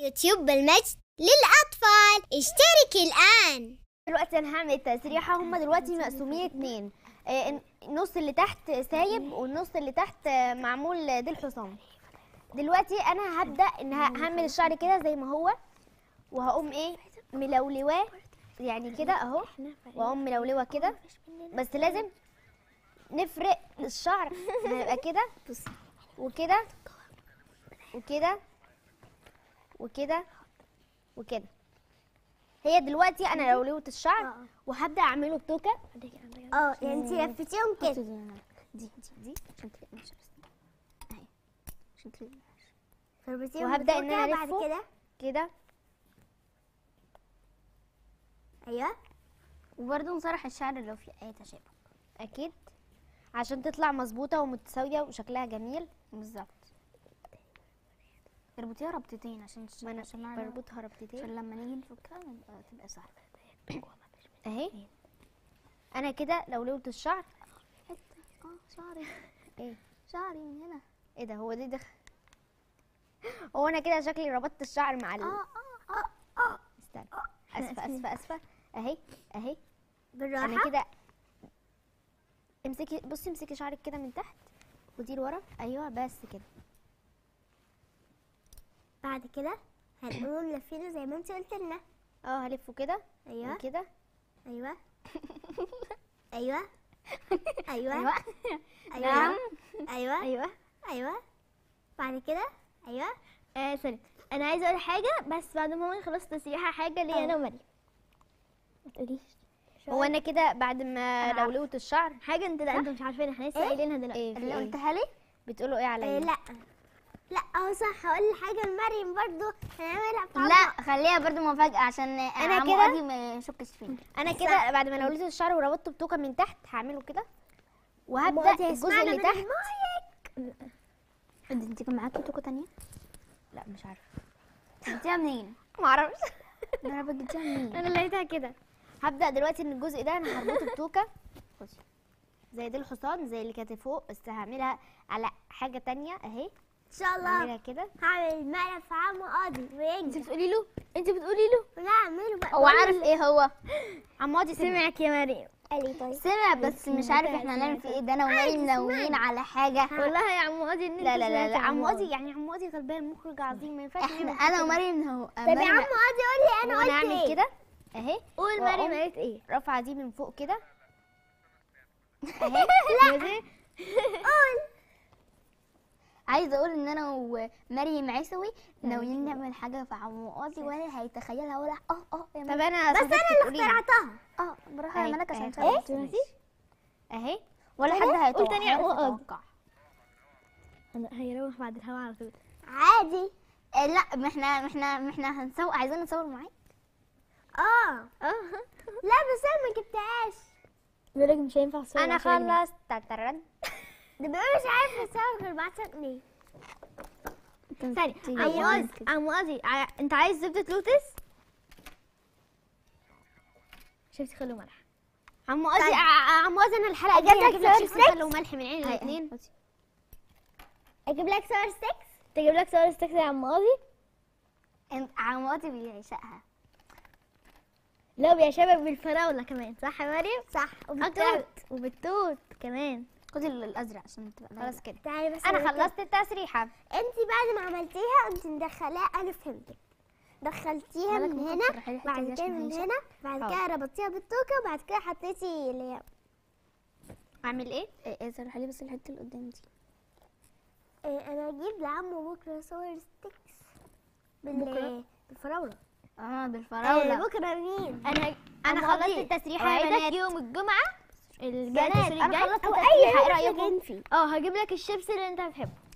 يوتيوب بالمجد للأطفال اشترك الآن دلوقتي انا هعمل تسريحه هما دلوقتي مقسومين اتنين آه، النص اللي تحت سايب والنص اللي تحت آه، معمول ديل حصان دلوقتي انا هبدا ان ه- هعمل الشعر كده زي ما هو وهقوم ايه ملولواه يعني كده اهو واقوم ملولوه كده بس لازم نفرق الشعر هيبقى كده وكده وكده وكده وكده هي دلوقتي انا لولوت الشعر وهبدا اعمله بتوكه اه يعني انت لفتيهم كده دي دي دي عشان تلاقي ماشي بس اهي عشان تلاقي فربتيهم وهبدأ إن أنا بتوكة، بعد ألفه. كده كده ايوه وبرضه نصرح الشعر لو في اي تشابه اكيد عشان تطلع مظبوطه ومتساويه وشكلها جميل بالظبط اربطيها ربطتين عشان ما الشعر انا عشان نعرف- بربطها ربطتين عشان لما نيجي نفكها نبقى تبقى سهله اهي انا كده لولوت الشعر اه شعري ايه شعري من هنا ايه ده هو دي دخل هو انا كده شكلي ربطت الشعر مع ال... اه اه اه استنى اسفه اسفه اسفه اهي اهي بالراحة انا كده امسكي بصي امسكي شعرك كده من تحت ودي لورا ايوه بس كده بعد كده هنقوم نلفينه زي ما انت قلت لنا اه هلفه كده ايوه وكده ايوه ايوه ايوه ايوه ايوه ايوه ايوه ايوه بعد كده ايوه آه سوري انا عايزه اقول حاجه بس بعد ما ماما خلصت تسريحه حاجه ليا انا ومريم ما تقوليش هو انا كده بعد ما لولوت الشعر حاجه انت لا انتوا مش عارفين احنا لسه قايلينها دلوقتي ايه اللي في قلتها لي بتقولوا ايه عليا إيه لا لا اه صح هقول حاجه لمريم برضو هنعملها في لا خليها برضو مفاجأة عشان أنا عمو كده- قاضي ما يشكش فينا انا كده بعد ما لوليت الشعر وربطته بتوكه من تحت هعمله كده وهبدا مؤدي الجزء هيسمعنا اللي من تحت انت كان معاكي توكة تانية؟ لا مش عارفه جبتيها منين؟ معرفش انا جبتيها منين؟ انا لقيتها كده هبدا دلوقتي ان الجزء ده انا هربطه بتوكه بصي زي دي الحصان زي اللي كانت فوق بس هعملها على حاجه تانية اهي ان شاء الله هعملها كده هعمل ملف عم قاضي وينجح بتقولي له انت بتقولي له لا اعمله بقى هو عارف ايه هو؟ عمادي سمعك يا مريم قال لي طيب سمع بس مش عارف احنا هنعمل فيه ايه ده انا ومريم ناويين على حاجة والله يا عمادي لا لا لا لا عمادي يعني عمادي غلبان مخرج عظيم ما ينفعش احنا أيوة. انا ومريم نهو طب يا عم قاضي قول لي انا وانا قلت اعمل ايه كده اهي قول وأقوم مريم قالت ايه رافعه دي من فوق كده اهي لا عايزه اقول ان انا ومريم عيسوي ناويين نعمل حاجه في عمو قاضي ولا هيتخيلها ولا اه اه يا طب ملك انا بس انا اللي اخترعتها اه براحه يا أهي، ملك أهي، عشان خلاص، تعرفي ماشي. اهي ولا حد قول هيتوقع تاني يا عمو قاضي. يتوقع. هيروح بعد الهوا على طول عادي آه، لا ما احنا ما احنا ما احنا هنصور عايزين نصور معاك اه لا بس انا ما جبتهاش بيقول مش هينفع اصور انا خلصت تترن ده بيقول مش عارف يصور غير بعد جنيه ثاني تيجي عمو يعني قاضي عمو قاضي ع- انت عايز زبدة لوتس شفتي خل وملح عمو قاضي ع- عمو قاضي انا الحلقه أجيب الجايه لك هجيب لك صور شيبسي ستيكس؟ خل وملح من عين الاثنين اجيب لك صور ستيكس تجيب لك صور ستيكس يا عمو قاضي انت عمو قاضي بيعشقها لو يا شباب بالفراوله كمان صح يا مريم صح اكتر وبالتوت كمان خدي الازرق عشان تبقى خلاص كده تعالي بس انا أوريك. خلصت التسريحه انت بعد ما عملتيها انت مدخلاها انا فهمتك دخلتيها مالك من ممكن هنا تشرحي لي الحتة بعد دي كده عشان من هي هنا بعد حاضر. كده ربطتيها بالتوكه وبعد كده حطيتي اللي هي اعمل ايه ايه ايه صراحة لي بس الحته اللي قدام دي إيه، انا اجيب لعمو بكره صور ستيكس بال بكرة؟ بالفراوله اه آه، بالفراوله بكره مين انا انا عمو خلصت قاضي، التسريحه يا أوعدك بنات يوم الجمعه الجاي بنات التسريح انا الجاي خلصت او التسريحه اي ايه حاجه رايكم رايكم اه هجيب لك الشيبسي اللي انت بتحبه